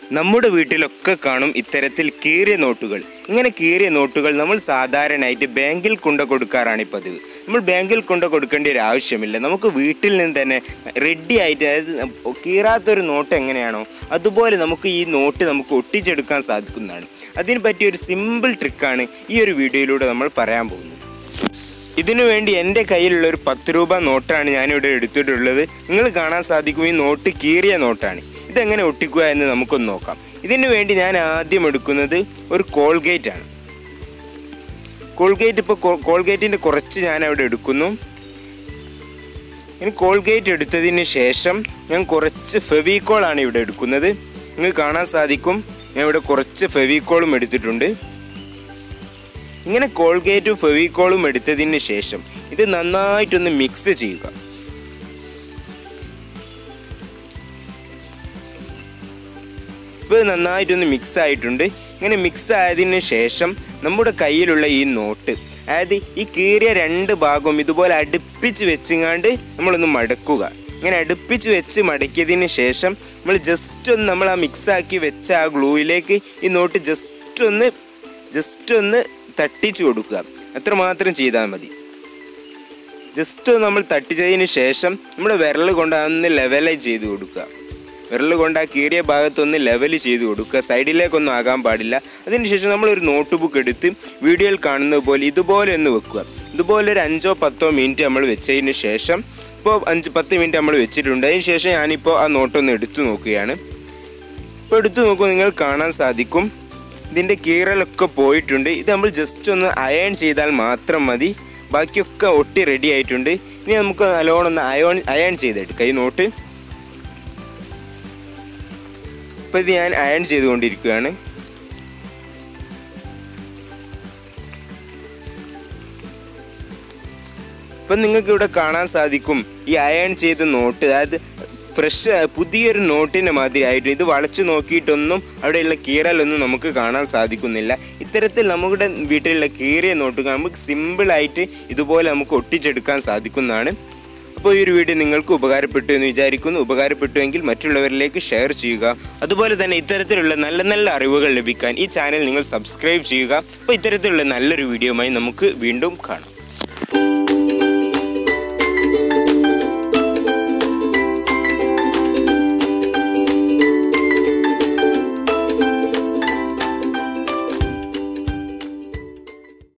നമ്മുടെ വീട്ടിലൊക്കെ കാണും ഇത്തരത്തിൽ കീറിയ നോട്ടുകൾ ഇങ്ങനെ കീറിയ നോട്ടുകൾ നമ്മൾ സാധാരണയായിട്ട് ബാങ്കിൽ കൊണ്ടു കൊടുക്കാറാണ് ഈ പതിവ് നമ്മൾ ബാങ്കിൽ കൊണ്ടു കൊടുക്കേണ്ട ഒരു ആവശ്യമില്ല നമുക്ക് വീട്ടിൽ നിന്ന് തന്നെ റെഡി ആയിട്ട് അതായത് കീറാത്തൊരു നോട്ട് എങ്ങനെയാണോ അതുപോലെ നമുക്ക് ഈ നോട്ട് നമുക്ക് ഒട്ടിച്ചെടുക്കാൻ സാധിക്കുന്നതാണ് അതിന് പറ്റിയ ഒരു സിമ്പിൾ ട്രിക്കാണ് ഈ ഒരു വീഡിയോയിലൂടെ നമ്മൾ പറയാൻ പോകുന്നത് ഇതിനു വേണ്ടി എൻ്റെ കയ്യിലുള്ള ഒരു പത്ത് രൂപ നോട്ടാണ് ഞാനിവിടെ എടുത്തിട്ടുള്ളത് നിങ്ങൾ കാണാൻ സാധിക്കും ഈ നോട്ട് കീറിയ നോട്ടാണ് ഇതെങ്ങനെ ഒട്ടിക്കുക എന്ന് നമുക്കൊന്ന് നോക്കാം ഇതിനു വേണ്ടി ഞാൻ ആദ്യം എടുക്കുന്നത് ഒരു കോൾഗേറ്റ് ആണ് കോൾഗേറ്റ് ഇപ്പോൾ കോൾഗേറ്റിൻ്റെ കുറച്ച് ഞാൻ അവിടെ എടുക്കുന്നു ഇനി കോൾഗേറ്റ് എടുത്തതിന് ശേഷം ഞാൻ കുറച്ച് ഫെവിക്കോളാണ് ഇവിടെ എടുക്കുന്നത് നിങ്ങൾക്ക് കാണാൻ സാധിക്കും ഞാൻ ഇവിടെ കുറച്ച് ഫെവിക്കോളും എടുത്തിട്ടുണ്ട് ഇങ്ങനെ കോൾഗേറ്റും ഫെവിക്കോളും എടുത്തതിന് ശേഷം ഇത് നന്നായിട്ടൊന്ന് മിക്സ് ചെയ്യുക ഇപ്പോൾ ഇത് നന്നായിട്ടൊന്ന് മിക്സ് ആയിട്ടുണ്ട് ഇങ്ങനെ മിക്സ് ആയതിന് ശേഷം നമ്മുടെ കയ്യിലുള്ള ഈ നോട്ട് അതായത് ഈ കീറിയ രണ്ട് ഭാഗവും ഇതുപോലെ അടുപ്പിച്ച് വെച്ചിങ്ങാണ്ട് നമ്മളൊന്ന് മടക്കുക ഇങ്ങനെ അടുപ്പിച്ച് വെച്ച് മടക്കിയതിന് ശേഷം നമ്മൾ ജസ്റ്റ് ഒന്ന് നമ്മൾ ആ മിക്സാക്കി വെച്ച ആ ഗ്ലൂയിലേക്ക് ഈ നോട്ട് ജസ്റ്റ് ഒന്ന് ജസ്റ്റ് ഒന്ന് തട്ടിച്ചു കൊടുക്കുക അത്രമാത്രം ചെയ്താൽ മതി ജസ്റ്റ് ഒന്ന് നമ്മൾ തട്ടിച്ചതിന് ശേഷം നമ്മൾ വിരൽ കൊണ്ട് അതൊന്ന് ലെവലായി ചെയ്ത് കൊടുക്കുക വിരൽ കൊണ്ട് ആ കീറിയ ഭാഗത്തൊന്ന് ലെവൽ ചെയ്ത് കൊടുക്കുക സൈഡിലേക്കൊന്നും ആകാൻ പാടില്ല അതിനുശേഷം നമ്മളൊരു നോട്ട് ബുക്ക് എടുത്ത് വീഡിയോയിൽ കാണുന്നത് പോലെ ഇതുപോലെ ഒന്ന് വെക്കുക ഇതുപോലെ ഒരു അഞ്ചോ പത്തോ മിനിറ്റ് നമ്മൾ വെച്ചതിന് ശേഷം ഇപ്പോൾ അഞ്ച് പത്ത് മിനിറ്റ് നമ്മൾ വെച്ചിട്ടുണ്ട് അതിന് ശേഷം ഞാനിപ്പോൾ ആ നോട്ടൊന്ന് എടുത്തു നോക്കുകയാണ് ഇപ്പോൾ എടുത്തു നോക്കുമ്പോൾ നിങ്ങൾ കാണാൻ സാധിക്കും ഇതിൻ്റെ കീറലൊക്കെ പോയിട്ടുണ്ട് ഇത് നമ്മൾ ജസ്റ്റ് ഒന്ന് അയൺ ചെയ്താൽ മാത്രം മതി ബാക്കിയൊക്കെ ഒട്ടി റെഡി ആയിട്ടുണ്ട് ഇനി നമുക്ക് നല്ലോണം ഒന്ന് അയോൺ അയൺ ചെയ്തെടുക്കാം ഈ നോട്ട് ഇപ്പോൾ ഇത് ഞാൻ അയൺ ചെയ്തുകൊണ്ടിരിക്കുകയാണ് ഇപ്പം നിങ്ങൾക്ക് ഇവിടെ കാണാൻ സാധിക്കും ഈ അയൺ ചെയ്ത നോട്ട് അതായത് ഫ്രഷ് പുതിയൊരു നോട്ടിൻ്റെ മാതിരി ആയിട്ട് ഇത് വളച്ചു നോക്കിയിട്ടൊന്നും അവിടെയുള്ള കീറലൊന്നും നമുക്ക് കാണാൻ സാധിക്കുന്നില്ല ഇത്തരത്തിൽ നമ്മുടെ വീട്ടിലുള്ള കീറിയ നോട്ടുകൾ നമുക്ക് സിമ്പിളായിട്ട് ഇതുപോലെ നമുക്ക് ഒട്ടിച്ചെടുക്കാൻ സാധിക്കുന്നതാണ് അപ്പോൾ ഈ ഒരു വീഡിയോ നിങ്ങൾക്ക് ഉപകാരപ്പെട്ടു എന്ന് വിചാരിക്കുന്നു ഉപകാരപ്പെട്ടുവെങ്കിൽ മറ്റുള്ളവരിലേക്ക് ഷെയർ ചെയ്യുക അതുപോലെ തന്നെ ഇത്തരത്തിലുള്ള നല്ല നല്ല അറിവുകൾ ലഭിക്കാൻ ഈ ചാനൽ നിങ്ങൾ സബ്സ്ക്രൈബ് ചെയ്യുക അപ്പോൾ ഇത്തരത്തിലുള്ള നല്ലൊരു വീഡിയോയുമായി നമുക്ക് വീണ്ടും കാണാം